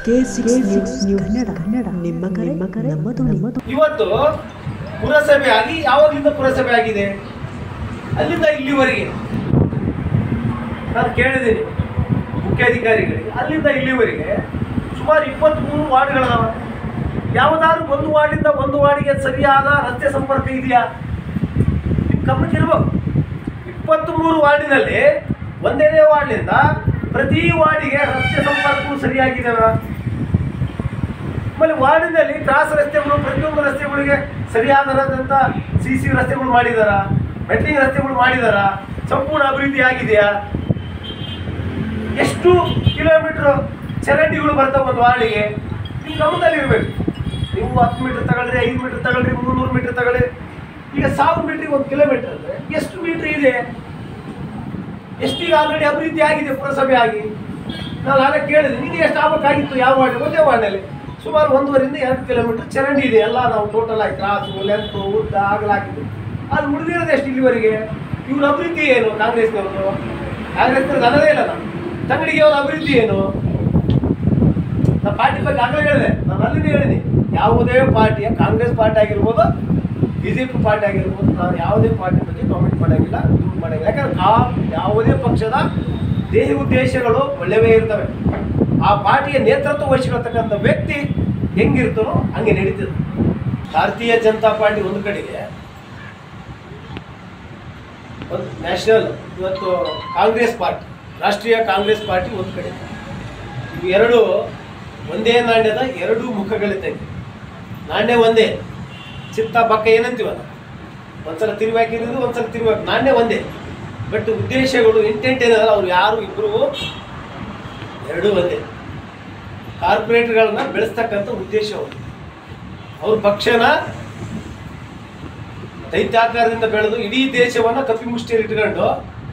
K six news Kannada Kannada ನಿಮ್ಮ ಕರೆ ನಿಮ್ಮ ಕರೆ ನಮ್ಮದು ನಮ್ಮದು ಇವತ್ತು ಪುರಸಭೆ ಆಗಿ ಯಾವಾಗಲಿಂದ ಪುರಸಭೆ ಆಗಿದೆ ಅಲ್ಲಿಂದ ಇಲ್ಲಿವರೆಗೆ ನಾನು ಕೇಳಿದ್ದೀನಿ ಮುಖ್ಯಾಧಿಕಾರಿಗಳಿಗೆ ಅಲ್ಲಿಂದ ಇಲ್ಲಿವರೆಗೆ ಸುಮಾರು ಇಪ್ಪತ್ತ್ಮೂರು ವಾರ್ಡ್ಗಳದಾವ ಯಾವುದಾದ್ರು ಒಂದು ವಾರ್ಡಿಂದ ಒಂದು ವಾರ್ಡಿಗೆ ಸರಿಯಾದ ರಸ್ತೆ ಸಂಪರ್ಕ ಇದೆಯಾ ನಿಮ್ಮ ಗಮನಕ್ಕೆ ಇರ್ಬೇಕು ಇಪ್ಪತ್ತ್ಮೂರು ವಾರ್ಡಿನಲ್ಲಿ ಒಂದನೇ ವಾರ್ಡ್ನಿಂದ ಪ್ರತಿ ವಾರ್ಡಿಗೆ ರಸ್ತೆ ಸಂಪರ್ಕವು ಸರಿಯಾಗಿದ್ದಾವ ಆಮೇಲೆ ವಾರ್ಡಿನಲ್ಲಿ ಕ್ರಾಸ್ ರಸ್ತೆಗಳು ಪ್ರತಿಯೊಂದು ರಸ್ತೆಗಳಿಗೆ ಸರಿಯಾದಂಥ ಸಿ ಸಿ ರಸ್ತೆಗಳು ಮಾಡಿದಾರ ಮೆಟ್ಲಿಂಗ್ ರಸ್ತೆಗಳು ಮಾಡಿದಾರ ಸಂಪೂರ್ಣ ಅಭಿವೃದ್ಧಿ ಆಗಿದೆಯಾ ಎಷ್ಟು ಕಿಲೋಮೀಟ್ರ್ ಚರಂಡಿಗಳು ಬರ್ತಾವೆ ಒಂದು ವಾರ್ಡಿಗೆ ನಿಮ್ಮ ಗಮನದಲ್ಲಿ ಇರಬೇಕು ನೀವು ಹತ್ತು ಮೀಟರ್ ತಗೊಳ್ರಿ ಐದು ಮೀಟರ್ ತಗೊಳ್ರಿ ಮುನ್ನೂರು ಮೀಟರ್ ತಗೊಳ್ಳಿ ಈಗ ಸಾವಿರ ಮೀಟ್ರಿಗೆ ಒಂದು ಕಿಲೋಮೀಟರ್ ಅಂದರೆ ಎಷ್ಟು ಮೀಟ್ರ್ ಇದೆ ಎಷ್ಟೀಗ ಆಲ್ರೆಡಿ ಅಭಿವೃದ್ಧಿ ಆಗಿದೆ ಪುರಸಭೆ ಆಗಿ ನಾನು ಆಗ ಕೇಳಿದೆ ನಿಮಗೆ ಎಷ್ಟು ಆಗಬೇಕಾಗಿತ್ತು ಯಾವ ವಾರ್ಡ್ ಒಂದೇ ವಾರ್ಡ್ನಲ್ಲಿ ಸುಮಾರು ಒಂದೂವರೆಯಿಂದ ಎರಡು ಕಿಲೋಮೀಟರ್ ಚರಂಡಿ ಇದೆ ಎಲ್ಲ ನಾವು ಟೋಟಲ್ ಆಗಿ ಕ್ರಾಸು ಲೆಂತು ಉದ್ದ ಆಗಲಾಗಿದೆ ಅದು ಉಳಿದಿರೋದು ಎಷ್ಟು ಇಲ್ಲಿವರೆಗೆ ಇವ್ರ ಅಭಿವೃದ್ಧಿ ಏನು ಕಾಂಗ್ರೆಸ್ನವರು ಕಾಂಗ್ರೆಸ್ನವ್ರು ಅನ್ನೋದೇ ಇಲ್ಲ ನಾನು ತಂಗಡಿಗೆ ಅವ್ರ ಅಭಿವೃದ್ಧಿ ಏನು ನಾನು ಪಾರ್ಟಿ ಬಗ್ಗೆ ಆಗಲೇ ಹೇಳಿದೆ ನಾನು ಅಲ್ಲಿಂದ ಹೇಳಿದೆ ಯಾವುದೇ ಪಾರ್ಟಿಯ ಕಾಂಗ್ರೆಸ್ ಪಾರ್ಟಿ ಆಗಿರ್ಬೋದು ಬಿ ಜೆ ಪಿ ಪಾರ್ಟಿ ಆಗಿರ್ಬೋದು ನಾನು ಯಾವುದೇ ಪಾರ್ಟಿ ಬಗ್ಗೆ ಕಾಮೆಂಟ್ ಮಾಡೋಂಗಿಲ್ಲ ದೂರು ಮಾಡೋಂಗಿಲ್ಲ ಯಾಕಂದ್ರೆ ಆ ಯಾವುದೇ ಪಕ್ಷದ ದೇಹ ಉದ್ದೇಶಗಳು ಒಳ್ಳೆಯವೇ ಇರ್ತವೆ ಆ ಪಾರ್ಟಿಯ ನೇತೃತ್ವ ವಹಿಸಿಕೊಳ್ತಕ್ಕಂಥ ವ್ಯಕ್ತಿ ಹೆಂಗಿರ್ತಾನೋ ಹಂಗೆ ನಡೀತದೆ ಭಾರತೀಯ ಜನತಾ ಪಾರ್ಟಿ ಒಂದು ಕಡೆಗೆ ಒಂದು ನ್ಯಾಷನಲ್ ಇವತ್ತು ಕಾಂಗ್ರೆಸ್ ಪಾರ್ಟಿ ರಾಷ್ಟ್ರೀಯ ಕಾಂಗ್ರೆಸ್ ಪಾರ್ಟಿ ಒಂದು ಕಡೆ ಇವು ಎರಡು ಒಂದೇ ನಾಣ್ಯದ ಎರಡು ಮುಖಗಳಿದ್ದಂಗೆ ನಾಣ್ಯ ಒಂದೇ ಚಿತ್ತ ಬಕ್ಕ ಏನಂತೀವಲ್ಲ ಒಂದ್ಸಲ ತಿರುವಾಕಿರೋದು ಒಂದ್ಸಲ ತಿರುವಾಕಿ ನಾಣ್ಯ ಒಂದೇ ಬಟ್ ಉದ್ದೇಶಗಳು ಇಂಟೆಂಟ್ ಏನಲ್ಲ ಅವ್ರು ಯಾರು ಇಬ್ಬರು ಎರಡೂ ಒಂದೇ ಕಾರ್ಪೊರೇಟ್ಗಳನ್ನ ಬೆಳೆಸ್ತಕ್ಕಂಥ ಉದ್ದೇಶ ಅವರು ಅವ್ರ ಪಕ್ಷನ ದೈತ್ಯಾಕಾರದಿಂದ ಬೆಳೆದು ಇಡೀ ದೇಶವನ್ನ ಕಪಿಮುಷ್ಟಿಯಲ್ಲಿ ಇಟ್ಕೊಂಡು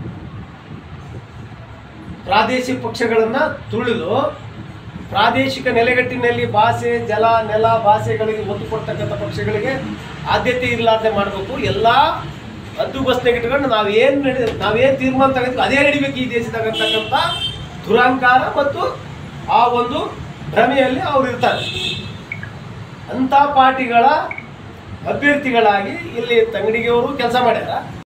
ಪ್ರಾದೇಶಿಕ ಪಕ್ಷಗಳನ್ನ ತುಳಿದು ಪ್ರಾದೇಶಿಕ ನೆಲೆಗಟ್ಟಿನಲ್ಲಿ ಭಾಷೆ ಜಲ ನೆಲ ಭಾಷೆಗಳಿಗೆ ಒತ್ತು ಕೊಡ್ತಕ್ಕಂಥ ಪಕ್ಷಗಳಿಗೆ ಆದ್ಯತೆ ಇರಲಾರ್ದೆ ಮಾಡಬೇಕು ಎಲ್ಲ ಹದ್ದುಬಸ್ತಾಗಿ ಇಟ್ಕೊಂಡು ನಾವೇನು ನಡಿ ನಾವೇನು ತೀರ್ಮಾನ ತಗೋತೀವಿ ಅದೇ ನಡಿಬೇಕು ಈ ದೇಶದಾಗ ಅಂತಕ್ಕಂಥ ದುರಾಂಕಾರ ಮತ್ತು ಆ ಒಂದು ಭ್ರಮೆಯಲ್ಲಿ ಅವ್ರು ಇರ್ತಾರೆ ಅಂಥ ಪಾರ್ಟಿಗಳ ಅಭ್ಯರ್ಥಿಗಳಾಗಿ ಇಲ್ಲಿ ತಂಗಡಿಗೆಯವರು ಕೆಲಸ ಮಾಡ್ಯಾರ